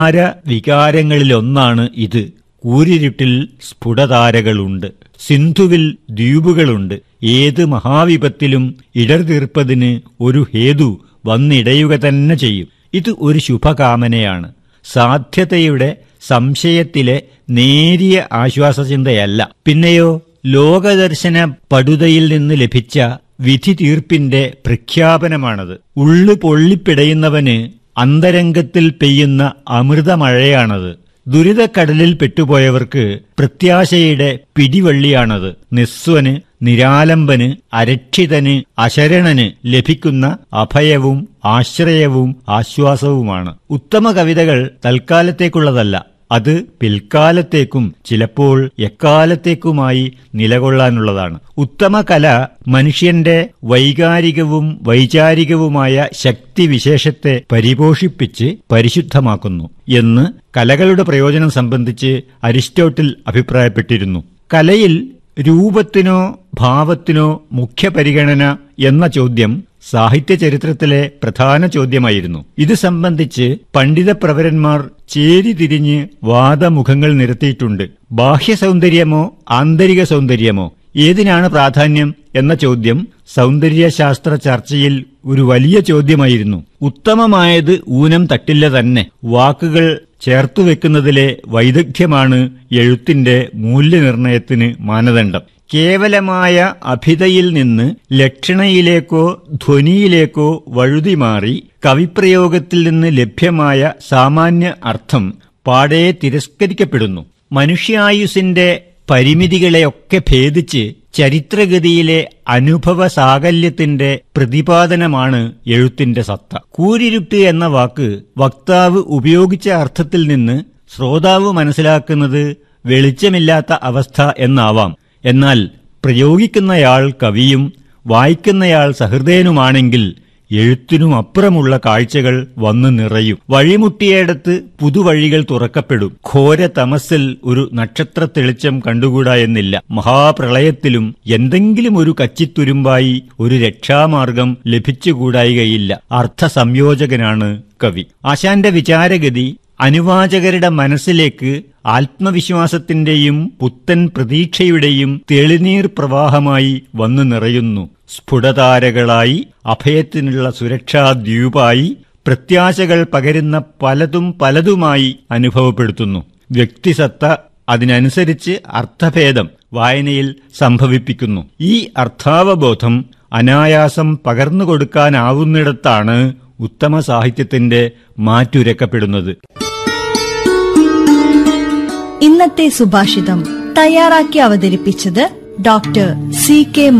ആര വികാരങ്ങളിലൊന്നാണ് ഇത് കൂരിരുട്ടിൽ സ്ഫുടതാരകളുണ്ട് സിന്ധുവിൽ ദ്വീപുകളുണ്ട് ഏത് മഹാവിപത്തിലും ഇടർതീർപ്പതിന് ഒരു ഹേതു വന്നിടയുക തന്നെ ചെയ്യും ഇത് ഒരു ശുഭകാമനയാണ് സാധ്യതയുടെ സംശയത്തിലെ നേരിയ ആശ്വാസചിന്തയല്ല പിന്നെയോ ലോകദർശന പടുതയിൽ നിന്ന് ലഭിച്ച വിധി തീർപ്പിന്റെ പ്രഖ്യാപനമാണത് ഉള്ളു പൊള്ളിപ്പിടയുന്നവന് അന്തരംഗത്തിൽ പെയ്യുന്ന അമൃതമഴയാണത് ദുരിതക്കടലിൽ പെട്ടുപോയവർക്ക് പ്രത്യാശയുടെ പിടിവള്ളിയാണത് നിസ്വന് നിരാലംബന് അരക്ഷിതന് അശരണന് ലഭിക്കുന്ന അഭയവും ആശ്രയവും ആശ്വാസവുമാണ് ഉത്തമ കവിതകൾ തൽക്കാലത്തേക്കുള്ളതല്ല അത് പിൽക്കാലത്തേക്കും ചിലപ്പോൾ എക്കാലത്തേക്കുമായി നിലകൊള്ളാനുള്ളതാണ് ഉത്തമ കല മനുഷ്യന്റെ വൈകാരികവും വൈചാരികവുമായ ശക്തിവിശേഷത്തെ പരിപോഷിപ്പിച്ച് പരിശുദ്ധമാക്കുന്നു എന്ന് കലകളുടെ പ്രയോജനം സംബന്ധിച്ച് അരിസ്റ്റോട്ടിൽ അഭിപ്രായപ്പെട്ടിരുന്നു കലയിൽ രൂപത്തിനോ ഭാവത്തിനോ മുഖ്യ പരിഗണന എന്ന ചോദ്യം സാഹിത്യ ചരിത്രത്തിലെ പ്രധാന ചോദ്യമായിരുന്നു ഇത് സംബന്ധിച്ച് പണ്ഡിത പ്രവരന്മാർ ചേരിതിരിഞ്ഞ് വാദമുഖങ്ങൾ നിരത്തിയിട്ടുണ്ട് ബാഹ്യ സൗന്ദര്യമോ ആന്തരിക സൗന്ദര്യമോ ഏതിനാണ് പ്രാധാന്യം എന്ന ചോദ്യം സൗന്ദര്യശാസ്ത്ര ചർച്ചയിൽ ഒരു വലിയ ചോദ്യമായിരുന്നു ഉത്തമമായത് ഊനം തട്ടില്ല തന്നെ വാക്കുകൾ ചേർത്തുവെക്കുന്നതിലെ വൈദഗ്ധ്യമാണ് എഴുത്തിന്റെ മൂല്യനിർണയത്തിന് മാനദണ്ഡം കേവലമായ അഭിതയിൽ നിന്ന് ലക്ഷണയിലേക്കോ ധ്വനിയിലേക്കോ വഴുതിമാറി കവിപ്രയോഗത്തിൽ നിന്ന് ലഭ്യമായ സാമാന്യ അർത്ഥം പാടെ തിരസ്കരിക്കപ്പെടുന്നു മനുഷ്യായുസിന്റെ പരിമിതികളെയൊക്കെ ഭേദിച്ച് ചരിത്രഗതിയിലെ അനുഭവ സാകല്യത്തിന്റെ പ്രതിപാദനമാണ് എഴുത്തിന്റെ സത്ത കൂരിരുട്ട് എന്ന വാക്ക് വക്താവ് ഉപയോഗിച്ച അർത്ഥത്തിൽ നിന്ന് ശ്രോതാവ് മനസ്സിലാക്കുന്നത് വെളിച്ചമില്ലാത്ത അവസ്ഥ എന്നാവാം എന്നാൽ പ്രയോഗിക്കുന്നയാൾ കവിയും വായിക്കുന്നയാൾ സഹൃദയനുമാണെങ്കിൽ എഴുത്തിനും അപ്പുറമുള്ള കാഴ്ചകൾ വന്നു നിറയും വഴിമുട്ടിയേടത്ത് പുതുവഴികൾ തുറക്കപ്പെടും ഘോര തമസിൽ ഒരു നക്ഷത്ര തെളിച്ചം കണ്ടുകൂടാ എന്നില്ല മഹാപ്രളയത്തിലും എന്തെങ്കിലും ഒരു കച്ചിത്തുരുമ്പായി ഒരു രക്ഷാമാർഗം ലഭിച്ചുകൂടായികയില്ല അർത്ഥസംയോജകനാണ് കവി ആശാന്റെ വിചാരഗതി അനുവാചകരുടെ മനസ്സിലേക്ക് ആത്മവിശ്വാസത്തിന്റെയും പുത്തൻ പ്രതീക്ഷയുടെയും തെളിനീർ പ്രവാഹമായി വന്നു നിറയുന്നു സ്ഫുടതാരകളായി അഭയത്തിനുള്ള സുരക്ഷാ ദ്വീപായി പ്രത്യാശകൾ പകരുന്ന പലതും പലതുമായി അനുഭവപ്പെടുത്തുന്നു വ്യക്തിസത്ത അതിനനുസരിച്ച് അർത്ഥഭേദം വായനയിൽ സംഭവിപ്പിക്കുന്നു ഈ അർത്ഥാവബോധം അനായാസം പകർന്നു കൊടുക്കാനാവുന്നിടത്താണ് ഉത്തമ സാഹിത്യത്തിന്റെ മാറ്റുരക്കപ്പെടുന്നത് ഇന്നത്തെ സുഭാഷിതം തയ്യാറാക്കി അവതരിപ്പിച്ചത് ഡോക്ടർ സി കെ